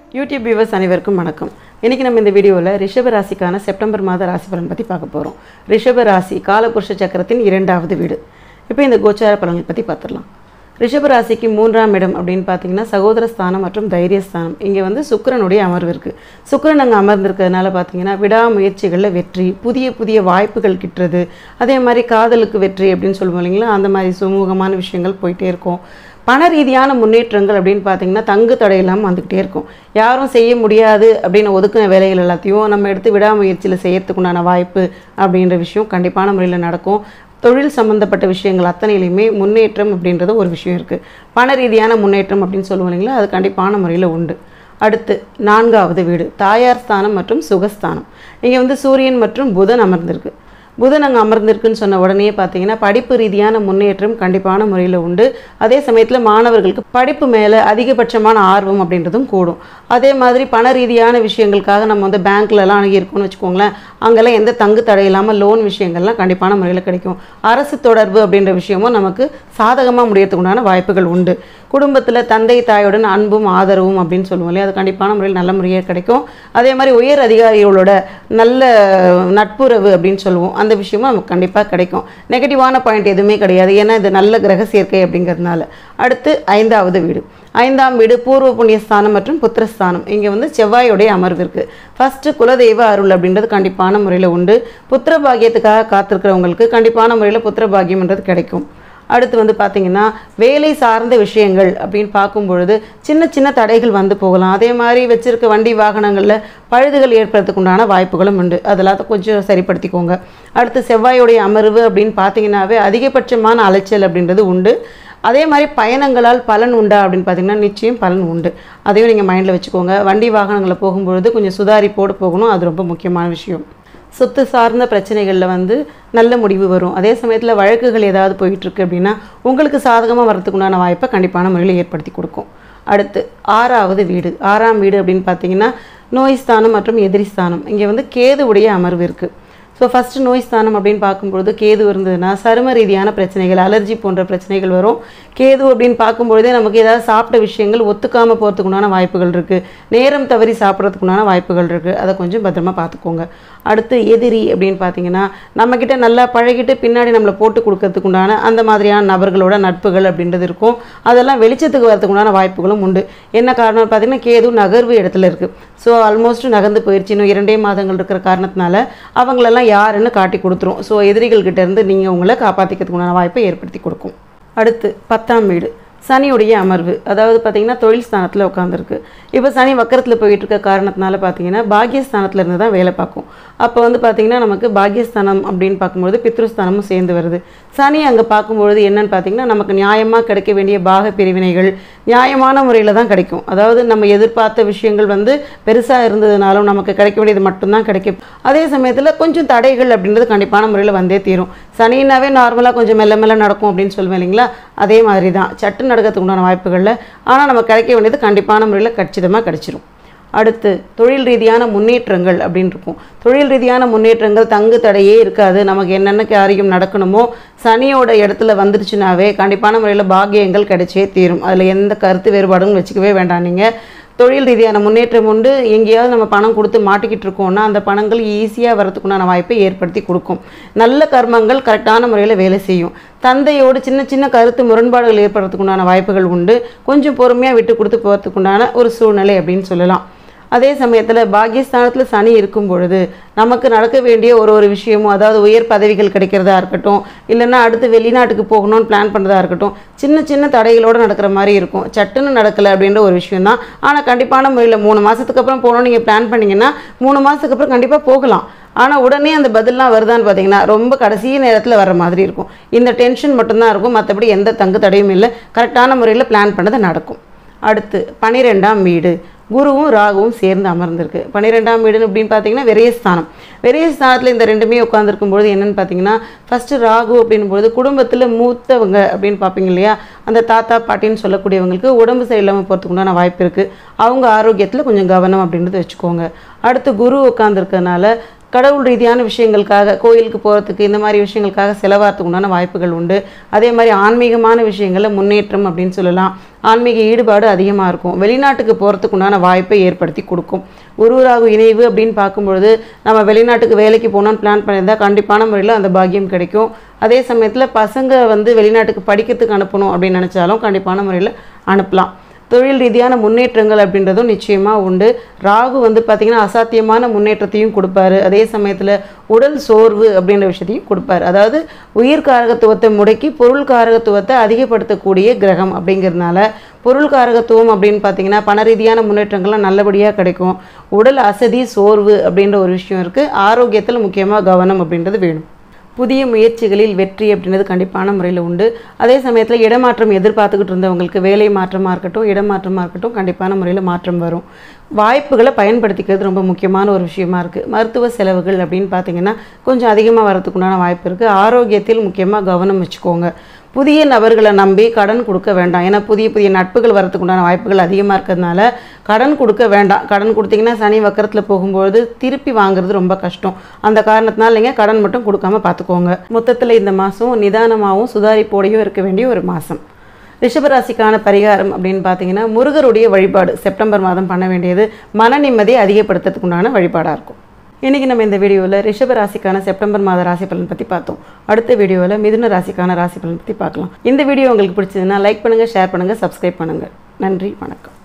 YouTube viewers அனைவருக்கும் வணக்கம் இன்றைக்கி நம்ம இந்த வீடியோவில் ரிஷப ராசிக்கான செப்டம்பர் மாத ராசி பலன் பற்றி பார்க்க போகிறோம் ரிஷப ராசி காலபுருஷ சக்கரத்தின் இரண்டாவது வீடு இப்போ இந்த கோச்சார பலன்கள் பற்றி பார்த்துடலாம் ரிஷப ராசிக்கு மூன்றாம் இடம் அப்படின்னு பார்த்தீங்கன்னா சகோதர ஸ்தானம் மற்றும் தைரியஸ்தானம் இங்கே வந்து சுக்கிரனுடைய அமர்வு இருக்குது சுக்கிரன் அங்கே அமர்ந்திருக்கிறதுனால பார்த்தீங்கன்னா விடாமுயற்சிகளில் வெற்றி புதிய புதிய வாய்ப்புகள் கிட்டுறது அதே மாதிரி காதலுக்கு வெற்றி அப்படின்னு சொல்லுவோம் இல்லைங்களா அந்த மாதிரி சுமூகமான விஷயங்கள் போயிட்டே இருக்கும் பண ரீதியான முன்னேற்றங்கள் அப்படின்னு பார்த்தீங்கன்னா தங்கு தடை இல்லாமல் வந்துக்கிட்டே இருக்கும் யாரும் செய்ய முடியாது அப்படின்னு ஒதுக்கின வேலைகள் எல்லாத்தையும் நம்ம எடுத்து விடாமுயற்சியில் செய்யறதுக்குண்டான வாய்ப்பு அப்படின்ற விஷயம் கண்டிப்பான முறையில் நடக்கும் தொழில் சம்மந்தப்பட்ட விஷயங்கள் அத்தனையிலையுமே முன்னேற்றம் அப்படின்றது ஒரு விஷயம் இருக்குது பண ரீதியான முன்னேற்றம் அப்படின்னு சொல்லுவோம் இல்லைங்களா அது கண்டிப்பான முறையில் உண்டு அடுத்து நான்காவது வீடு தாயார் ஸ்தானம் மற்றும் சுகஸ்தானம் இங்கே வந்து சூரியன் மற்றும் புதன் அமர்ந்திருக்கு புதன் அங்கே அமர்ந்திருக்குன்னு சொன்ன உடனே பார்த்தீங்கன்னா படிப்பு ரீதியான முன்னேற்றம் கண்டிப்பான முறையில் உண்டு அதே சமயத்தில் மாணவர்களுக்கு படிப்பு மேலே அதிகபட்சமான ஆர்வம் அப்படின்றதும் கூடும் அதே மாதிரி பண ரீதியான விஷயங்களுக்காக நம்ம வந்து பேங்க்லலாம் அணுகியிருக்கோம்னு வச்சுக்கோங்களேன் அங்கெல்லாம் எந்த தங்கு தடை இல்லாமல் லோன் விஷயங்கள்லாம் கண்டிப்பான முறையில் கிடைக்கும் அரசு தொடர்பு அப்படின்ற விஷயமும் நமக்கு சாதகமாக முடியறதுக்கு உண்டான வாய்ப்புகள் உண்டு குடும்பத்தில் தந்தை தாயுடன் அன்பும் ஆதரவும் அப்படின்னு சொல்லுவோம் இல்லையா அது கண்டிப்பான முறையில் நல்ல முறையாக கிடைக்கும் அதே மாதிரி உயர் அதிகாரிகளோட நல்ல நட்புறவு அப்படின்னு சொல்லுவோம் அந்த விஷயமும் நமக்கு கண்டிப்பாக கிடைக்கும் நெகட்டிவான பாயிண்ட் எதுவுமே கிடையாது ஏன்னா இது நல்ல கிரக சேர்க்கை அப்படிங்கிறதுனால அடுத்து ஐந்தாவது வீடு ஐந்தாம் வீடு பூர்வ புண்ணியஸ்தானம் மற்றும் புத்திரஸ்தானம் இங்கே வந்து செவ்வாயுடைய அமர்வு இருக்குது ஃபஸ்ட்டு குலதெய்வ அருள் அப்படின்றது கண்டிப்பான முறையில் உண்டு புத்திர பாக்கியத்துக்காக காத்திருக்கிறவங்களுக்கு கண்டிப்பான முறையில் புத்திர பாக்கியம்ன்றது கிடைக்கும் அடுத்து வந்து பார்த்திங்கன்னா வேலை சார்ந்த விஷயங்கள் அப்படின்னு பார்க்கும் பொழுது சின்ன சின்ன தடைகள் வந்து போகலாம் அதே மாதிரி வச்சுருக்க வண்டி வாகனங்களில் பழுதுகள் ஏற்படுறதுக்கு உண்டான வாய்ப்புகளும் உண்டு அதெல்லாம் கொஞ்சம் சரிப்படுத்திக்கோங்க அடுத்து செவ்வாயுடைய அமர்வு அப்படின்னு பார்த்தீங்கன்னாவே அதிகபட்சமான அலைச்சல் அப்படின்றது உண்டு அதே மாதிரி பயணங்களால் பலன் உண்டா அப்படின்னு பார்த்தீங்கன்னா நிச்சயம் பலன் உண்டு அதையும் நீங்கள் மைண்டில் வச்சுக்கோங்க வண்டி வாகனங்களில் போகும்பொழுது கொஞ்சம் சுதாரிப்போடு போகணும் அது ரொம்ப முக்கியமான விஷயம் சொத்து சார்ந்த பிரச்சனைகளில் வந்து நல்ல முடிவு வரும் அதே சமயத்தில் வழக்குகள் ஏதாவது போயிட்டுருக்கு அப்படின்னா உங்களுக்கு சாதகமாக வரதுக்குண்டான வாய்ப்பை கண்டிப்பான முறையில் ஏற்படுத்தி கொடுக்கும் அடுத்து ஆறாவது வீடு ஆறாம் வீடு அப்படின்னு பார்த்தீங்கன்னா நோய் ஸ்தானம் மற்றும் எதிரி ஸ்தானம் இங்கே வந்து கேதுவுடைய அமர்வு இருக்குது ஸோ ஃபஸ்ட்டு நோய் ஸ்தானம் அப்படின்னு பார்க்கும்பொழுது கேது இருந்ததுன்னா சரும ரீதியான பிரச்சனைகள் அலர்ஜி போன்ற பிரச்சனைகள் வரும் கேது அப்படின்னு பார்க்கும்பொழுதே நமக்கு ஏதாவது சாப்பிட்ட விஷயங்கள் ஒத்துக்காமல் போகிறதுக்குண்டான வாய்ப்புகள் இருக்குது நேரம் தவறி சாப்பிட்றதுக்குண்டான வாய்ப்புகள் இருக்குது அதை கொஞ்சம் பத்திரமா பார்த்துக்கோங்க அடுத்து எதிரி அப்படின்னு பார்த்தீங்கன்னா நம்மக்கிட்ட நல்லா பழகிட்டு பின்னாடி நம்மளை போட்டு கொடுக்கறதுக்கு உண்டான அந்த மாதிரியான நபர்களோட நட்புகள் அப்படின்றது இருக்கும் அதெல்லாம் வெளிச்சத்துக்கு வரதுக்கு உண்டான வாய்ப்புகளும் உண்டு என்ன காரணம் பார்த்தீங்கன்னா கேது நகர்வு இடத்துல இருக்குது ஸோ ஆல்மோஸ்ட் நகர்ந்து போயிடுச்சு இன்னும் இரண்டே மாதங்கள் இருக்கிற காரணத்தினால அவங்களெல்லாம் யாருன்னு காட்டி கொடுத்துரும் ஸோ எதிரிகள்கிட்ட இருந்து நீங்கள் உங்களை காப்பாற்றிக்கிறதுக்கு உண்டான வாய்ப்பை ஏற்படுத்தி கொடுக்கும் அடுத்து பத்தாம் வீடு சனியுடைய அமர்வு அதாவது பார்த்தீங்கன்னா தொழில் ஸ்தானத்தில் உட்காந்துருக்கு இப்போ சனி வக்கரத்தில் போயிட்டு இருக்க காரணத்தினால பார்த்தீங்கன்னா பாக்கியஸ்தானத்தில் இருந்து தான் வேலை பார்க்கும் அப்போ வந்து பார்த்தீங்கன்னா நமக்கு பாக்கியஸ்தானம் அப்படின்னு பார்க்கும்பொழுது பித்ருஸ்தானமும் சேர்ந்து வருது சனி அங்கே பார்க்கும்பொழுது என்னன்னு பார்த்தீங்கன்னா நமக்கு நியாயமாக கிடைக்க வேண்டிய பாக பிரிவினைகள் நியாயமான முறையில் தான் கிடைக்கும் அதாவது நம்ம எதிர்பார்த்த விஷயங்கள் வந்து பெருசாக இருந்ததுனாலும் நமக்கு கிடைக்க வேண்டியது மட்டும்தான் கிடைக்கும் அதே சமயத்தில் கொஞ்சம் தடைகள் அப்படின்றது கண்டிப்பான முறையில் வந்தே தீரும் சனினாவே நார்மலாக கொஞ்சம் மெல்ல மெல்ல நடக்கும் அப்படின்னு சொல்லுவேன் இல்லைங்களா அதே மாதிரி தான் சட்டு நடக்கிறதுக்கு உண்டான வாய்ப்புகளில் ஆனால் நம்ம கிடைக்க வேண்டியது கண்டிப்பான முறையில் கச்சிதமாக கிடைச்சிரும் அடுத்து தொழில் ரீதியான முன்னேற்றங்கள் அப்படின்னு இருக்கும் தொழில் ரீதியான முன்னேற்றங்கள் தங்கு தடையே இருக்காது நமக்கு என்னென்ன காரியம் நடக்கணுமோ சனியோட இடத்துல வந்துருச்சுனாவே கண்டிப்பான முறையில் பாக்கியங்கள் கிடைச்சே தீரும் அதில் எந்த கருத்து வேறுபாடும் வச்சுக்கவே வேண்டாம் நீங்கள் தொழில் ரீதியான முன்னேற்றம் உண்டு எங்கேயாவது நம்ம பணம் கொடுத்து மாட்டிக்கிட்டு இருக்கோம்னா அந்த பணங்கள் ஈஸியாக வரதுக்குண்டான வாய்ப்பை ஏற்படுத்தி கொடுக்கும் நல்ல கர்மங்கள் கரெக்டான முறையில் வேலை செய்யும் தந்தையோடு சின்ன சின்ன கருத்து முரண்பாடுகள் ஏற்படுறதுக்குண்டான வாய்ப்புகள் உண்டு கொஞ்சம் பொறுமையாக விட்டு கொடுத்து போகிறதுக்குண்டான ஒரு சூழ்நிலை அப்படின்னு சொல்லலாம் அதே சமயத்தில் பாக்கியஸ்தானத்தில் சனி இருக்கும் பொழுது நமக்கு நடக்க வேண்டிய ஒரு ஒரு விஷயமும் அதாவது உயர் பதவிகள் கிடைக்கிறதா இருக்கட்டும் இல்லைன்னா அடுத்து வெளிநாட்டுக்கு போகணும்னு பிளான் பண்ணுறதா இருக்கட்டும் சின்ன சின்ன தடைகளோடு நடக்கிற மாதிரி இருக்கும் சட்டுன்னு நடக்கலை அப்படின்ற ஒரு விஷயம் தான் ஆனால் கண்டிப்பான முறையில் மூணு மாதத்துக்கு அப்புறம் போகணும்னு நீங்கள் பிளான் பண்ணிங்கன்னா மூணு மாதத்துக்கு அப்புறம் கண்டிப்பாக போகலாம் ஆனால் உடனே அந்த பதில்லாம் வருதான்னு பார்த்தீங்கன்னா ரொம்ப கடைசி நேரத்தில் வர மாதிரி இருக்கும் இந்த டென்ஷன் மட்டும்தான் இருக்கும் மற்றபடி எந்த தங்கு தடையும் இல்லை கரெக்டான முறையில் பிளான் பண்ணது நடக்கும் அடுத்து பனிரெண்டாம் வீடு குருவும் ராகுவும் சேர்ந்து அமர்ந்திருக்கு பன்னிரெண்டாம் வீடுன்னு அப்படின்னு பார்த்தீங்கன்னா விரயஸ்தானம் விரயஸ்தானத்தில் இந்த ரெண்டுமே உட்காந்துருக்கும் பொழுது என்னென்னு பார்த்தீங்கன்னா ஃபஸ்ட்டு ராகு அப்படின்பொழுது குடும்பத்தில் மூத்தவங்க அப்படின்னு பார்ப்பீங்க இல்லையா அந்த தாத்தா பாட்டின்னு சொல்லக்கூடியவங்களுக்கு உடம்பு சரியில்லாமல் போகிறதுக்கு உண்டான வாய்ப்பு இருக்குது அவங்க ஆரோக்கியத்தில் கொஞ்சம் கவனம் அப்படின்றது வச்சுக்கோங்க அடுத்து குரு உட்காந்துருக்கனால கடவுள் ரீதியான விஷயங்களுக்காக கோயிலுக்கு போகிறதுக்கு இந்த மாதிரி விஷயங்களுக்காக செலவாகிறதுக்கு உண்டான வாய்ப்புகள் உண்டு அதே மாதிரி ஆன்மீகமான விஷயங்களில் முன்னேற்றம் அப்படின்னு சொல்லலாம் ஆன்மீக ஈடுபாடு அதிகமாக இருக்கும் வெளிநாட்டுக்கு போகிறதுக்கு உண்டான வாய்ப்பை ஏற்படுத்தி கொடுக்கும் உருவராகு இணைவு அப்படின்னு பார்க்கும்பொழுது நம்ம வெளிநாட்டுக்கு வேலைக்கு போகணும்னு பிளான் பண்ணியிருந்தா கண்டிப்பான முறையில் அந்த பாக்கியம் கிடைக்கும் அதே சமயத்தில் பசங்க வந்து வெளிநாட்டுக்கு படிக்கிறதுக்கு அனுப்பணும் அப்படின்னு நினச்சாலும் கண்டிப்பான முறையில் அனுப்பலாம் தொழில் ரீதியான முன்னேற்றங்கள் அப்படின்றதும் நிச்சயமாக உண்டு ராகு வந்து பார்த்திங்கன்னா அசாத்தியமான முன்னேற்றத்தையும் கொடுப்பாரு அதே சமயத்தில் உடல் சோர்வு அப்படின்ற விஷயத்தையும் கொடுப்பாரு அதாவது உயிர் காரகத்துவத்தை முடக்கி பொருள் காரகத்துவத்தை அதிகப்படுத்தக்கூடிய கிரகம் அப்படிங்கிறதுனால பொருள் காரகத்துவம் அப்படின்னு பார்த்தீங்கன்னா பண ரீதியான முன்னேற்றங்கள்லாம் நல்லபடியாக கிடைக்கும் உடல் அசதி சோர்வு அப்படின்ற ஒரு விஷயம் இருக்குது ஆரோக்கியத்தில் முக்கியமாக கவனம் அப்படின்றது வேணும் புதிய முயற்சிகளில் வெற்றி அப்படின்றது கண்டிப்பான முறையில் உண்டு அதே சமயத்தில் இடமாற்றம் எதிர்பார்த்துக்கிட்டு இருந்தவங்களுக்கு வேலை மாற்றமாக இருக்கட்டும் இடமாற்றமாக இருக்கட்டும் கண்டிப்பான முறையில் மாற்றம் வரும் வாய்ப்புகளை பயன்படுத்திக்கிறது ரொம்ப முக்கியமான ஒரு விஷயமா இருக்குது மருத்துவ செலவுகள் அப்படின்னு பார்த்தீங்கன்னா கொஞ்சம் அதிகமாக வரதுக்குண்டான வாய்ப்பு இருக்குது ஆரோக்கியத்தில் முக்கியமாக கவனம் வச்சுக்கோங்க புதிய நபர்களை நம்பி கடன் கொடுக்க வேண்டாம் ஏன்னா புதிய புதிய நட்புகள் வரதுக்கு உண்டான வாய்ப்புகள் அதிகமாக இருக்கிறதுனால கடன் கொடுக்க வேண்டாம் கடன் கொடுத்தீங்கன்னா சனி வக்கரத்தில் போகும்போது திருப்பி வாங்குறது ரொம்ப கஷ்டம் அந்த காரணத்தினால நீங்கள் கடன் மட்டும் கொடுக்காம பார்த்துக்கோங்க மொத்தத்தில் இந்த மாதம் நிதானமாகவும் சுதாரிப்போடையும் இருக்க வேண்டிய ஒரு மாதம் ரிஷபராசிக்கான பரிகாரம் அப்படின்னு பார்த்தீங்கன்னா முருகருடைய வழிபாடு செப்டம்பர் மாதம் பண்ண வேண்டியது மன நிம்மதியை அதிகப்படுத்துறதுக்கு உண்டான வழிபாடாக இருக்கும் இன்றைக்கி நம்ம இந்த வீடியோவில் ரிஷப ராசிக்கான செப்டம்பர் மாத ராசி பலன் பற்றி பார்த்தோம் அடுத்த வீடியோவில் மிதுன ராசிக்கான ராசி பலன் பற்றி பார்க்கலாம் இந்த வீடியோ உங்களுக்கு பிடிச்சதுன்னா லைக் பண்ணுங்கள் ஷேர் பண்ணுங்கள் சப்ஸ்கிரைப் பண்ணுங்கள் நன்றி வணக்கம்